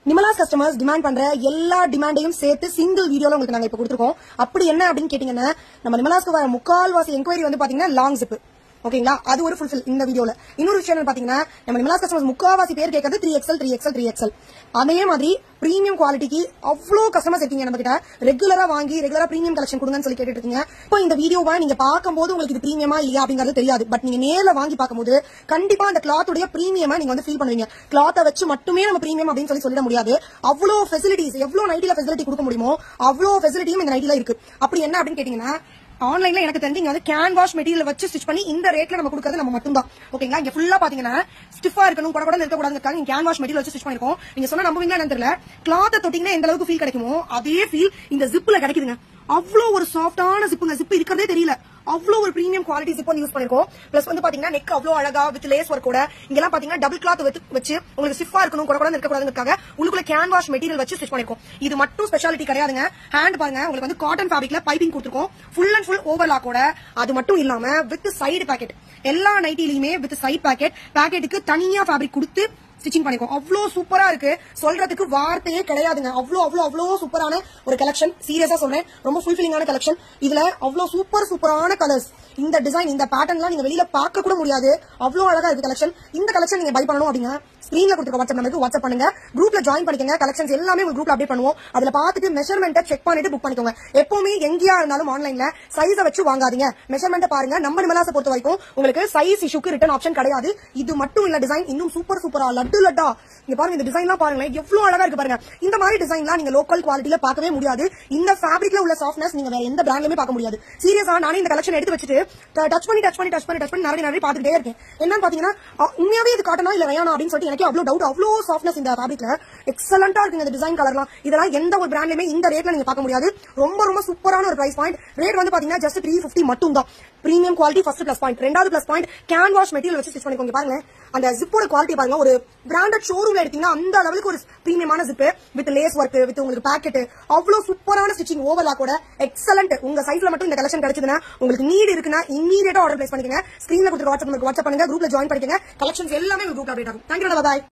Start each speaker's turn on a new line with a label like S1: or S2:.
S1: நிமலாஸ் customers demand பண்ற எல்லா டிமாண்டையும் சேர்த்து சிங்கிள் வீடியோல உங்களுக்கு நாங்க இப்ப கொடுத்துருக்கோம் அப்படி என்ன அப்படின்னு கேட்டீங்கன்னா நம்ம நிமலாஸ்க்கு வர முக்கால்வாசி என்கொயரி வந்து பாத்தீங்கன்னா லாங் ஜிப் ஓகேங்களா அது ஒரு ஃபுல்ஃபில் இந்த வீடியோல இன்னொரு விஷயம் என்ன பாத்தீங்கன்னா நம்ம நிமலாஸ் கஸ்டமர்ஸ் முக்காவாசி பேர் கேட்கறது three XL three XL three XL அதே மாதிரி பிரீமியம் குவாலிட்டிக்கு அவ்வளோ கஸ்டமர்ஸ் இருக்கீங்க நம்ம கிட்ட ரெகுலரா வாங்கி ரெகுலரா பிரீமியம் கலெக்ஷன் கொடுங்கன்னு சொல்லி கேட்டுட்டு இருக்கீங்க இப்போ இந்த வீடியோவை நீங்க பார்க்கும்போது உங்களுக்கு இது பிரீமியமா இல்லையா அப்படிங்கிறது தெரியாது பட் நீங்க நேர்ல வாங்கி பார்க்கும்போது கண்டிப்பா அந்த கிளாத்துடைய பிரீமியமா நீங்க வந்து ஃபீல் பண்ணுவீங்க கிளாத்தை வச்சு மட்டுமே நம்ம பிரீமியம் அப்படின்னு சொல்லி சொல்லிட முடியாது அவ்வளோ ஃபெசிலிட்டிஸ் எவ்வளவு நைட்டில ஃபெசிலிட்டி கொடுக்க முடியுமோ அவ்வளோ ஃபெசிலிட்டியும் இந்த நைட்டில இருக்கு அப்படி என்ன அப்படின்னு கேட்டீங்கன்னா ஆன்லைன்ல எனக்கு தெரிஞ்சு இங்க வந்து கேன் வாஷ் மெட்டீரியல் வச்சு ஸ்டிச் பண்ணி இந்த ரேட்ல நம்ம கொடுக்கறது நம்ம மட்டும் தான் ஓகேங்களா இங்க ஃபுல்லா பாத்தீங்கன்னா ஸ்டிஃபா இருக்கணும் கூட கூட இருக்க கூடாதுக்காக இங்க கேன் வாஷ் மெட்டீரியல் வச்சு ஸ்டிச் பண்ணிருக்கோம் நீங்க சொன்னா நம்புவீங்களா என்னன்னு தெரியல கிளாத்தை தொட்டிங்கன்னா எந்த அளவுக்கு ஃபீல் கிடைக்குமோ அதே ஃபீல் இந்த ஜிப்ல கிடைக்குதுங்க அவ்வளோ ஒரு சாஃப்டான ஜிப்புங்க ஜிப் இருக்கிறதே தெரியல அவ்வளோ ஒரு பிரீமியம் குவாலிட்டி ஜிப் வந்து யூஸ் பண்ணிருக்கோம் பிளஸ் வந்து பாத்தீங்கன்னா நெக் அவ்வளோ அழகா வித் லேஸ் ஒர்க்கோட இங்கெல்லாம் பாத்தீங்கன்னா டபுள் கிளாத் வச்சு உங்களுக்கு ஸ்டிஃபா இருக்கணும் கூட கூட இருக்க கூடாதுக்காக உள்ளுக்குள்ள கேன் வாஷ் மெட்டீரியல் வச்சு ஸ்டிச் பண்ணிருக்கோம் இது மட்டும் ஸ்பெஷாலிட்டி கிடையாதுங்க ஹேண்ட் பாருங்க உங்களுக்கு வந்து காட்டன் ஃபேப்ரிக்ல பைப்பிங் கொடுத்துருக்கோம் ஃபுல் அண்ட் ஃபுல் ஓவர்லாக்கோட அது மட்டும் இல்லாம வித் சைடு பாக்கெட் எல்லா நைட்டிலையுமே வித் சைடு பாக்கெட் பாக்கெட்டுக்கு தனியா ஃபேப்ரிக் கொடுத்து ஸ்டிச்சிங் பண்ணிக்கோ அவ்வளோ சூப்பரா இருக்கு சொல்றதுக்கு வார்த்தையே கிடையாதுங்க அவ்வளோ அவ்வளோ அவ்வளோ சூப்பரான ஒரு கலெக்ஷன் சீரியஸா சொல்றேன் ரொம்ப ஃபுல்ஃபில்லிங்கான கலெக்ஷன் இதுல அவ்வளோ சூப்பர் சூப்பரான கலர்ஸ் இந்த டிசைன் இந்த பேட்டர்ன்லாம் நீங்க வெளியில பார்க்க கூட முடியாது அவ்வளோ அழகா இருக்கு கலெக்ஷன் இந்த கலெக்ஷன் நீங்க பை பண்ணணும் அப்படின்னா ஸ்கிரீன்ல கொடுத்துருக்க வாட்ஸ்அப் நம்பருக்கு வாட்ஸ்அப் பண்ணுங்க குரூப்ல ஜாயின் பண்ணிக்கங்க கலெக்ஷன்ஸ் எல்லாமே உங்க குரூப்ல அப்டேட் பண்ணுவோம் அதுல பார்த்துட்டு மெஷர்மெண்ட்டை செக் பண்ணிட்டு புக் பண்ணிக்கோங்க எப்பவுமே எங்கேயா இருந்தாலும் ஆன்லைன்ல சைஸை வச்சு வாங்காதீங்க மெஷர்மெண்ட் பாருங்க நம்ம நிமலாசை பொறுத்த வரைக்கும் உங்களுக்கு சைஸ் இஷ்யூக்கு ரிட்டர்ன் ஆப்ஷன் கிடையாது இது மட்டும் இல்ல டிசைன் இன்னும் சூப்பர் சூப்பரா லட்டு லட்டா இங்க பாருங்க இந்த டிசைன்லாம் பாருங்களேன் எவ்வளவு அழகா இருக்கு பாருங்க இந்த மாதிரி டிசைன்லாம் நீங்க லோக்கல் குவாலிட்டில பார்க்கவே முடியாது இந்த ஃபேப்ரிக்ல உள்ள சாஃப்ட்னஸ் நீங்க வேற எந்த பிராண்ட்லயுமே பார்க்க முடியாது சீரியஸா நானே இந்த கலெக்ஷன் எடுத்து வச்சுட்டு டச் பண்ணி டச் பண்ணி டச் பண்ணி டச் பண்ணி நிறைய நிறைய பார்த்துட்டே இருக்கேன் என்னன்னு பாத்தீங்கன்னா அ, உண்மையாவே இது காட்டனா இல்ல ரயானா அப்படின்னு சொல்லிட்டு எனக்கு அவ்வளவு டவுட் அவ்வளவு சாஃப்ட்னஸ் இந்த ஃபேப்ரிக்ல எக்ஸலண்டா இருக்குங்க இந்த டிசைன் கலர்லாம் இதெல்லாம் எந்த ஒரு பிராண்ட்லயுமே இந்த ரேட்ல நீங்க பார்க்க முடியாது ரொம்ப ரொம்ப சூப்பரான ஒரு பிரைஸ் பாயிண்ட் ரேட் வந்து பாத்தீங்கன்னா ஜஸ்ட் த்ரீ ஃபிஃப்டி மட்டும் தான் premium quality first plus point ரெண்டாவது plus point can wash material வச்சு ஸ்டிச் பண்ணிக்கோங்க பாருங்க அந்த ஜிப்போட குவாலிட்டி பாருங்க ஒரு பிராண்டட் ஷோரூம்ல எடுத்தீங்கன்னா அந்த லெவலுக்கு ஒரு பிரீமியமான zip with lace work with உங்களுக்கு பாக்கெட் அவ்வளவு சூப்பரான ஸ்டிச்சிங் ஓவர்லா கூட எக்ஸலண்ட் உங்க சைஸ்ல மட்டும் இந்த கலெக்ஷன் கிடைச்சதுன்னா உங்களுக்கு நீட் இருக்குன்னா இம்மீடியட்டா ஆர்டர் பிளேஸ் பண்ணிக்கங்க ஸ்கிரீன்ல கொடுத்து வாட்ஸ்அப் வாட்ஸ்அப் பண்ணுங்க குரூப்ல ஜாயின் பண்ணிக்கங்க கலெக்ஷன்ஸ் எல்லாமே குரூப்ல அப்டேட் ஆகும் தேங்க்யூ பாய்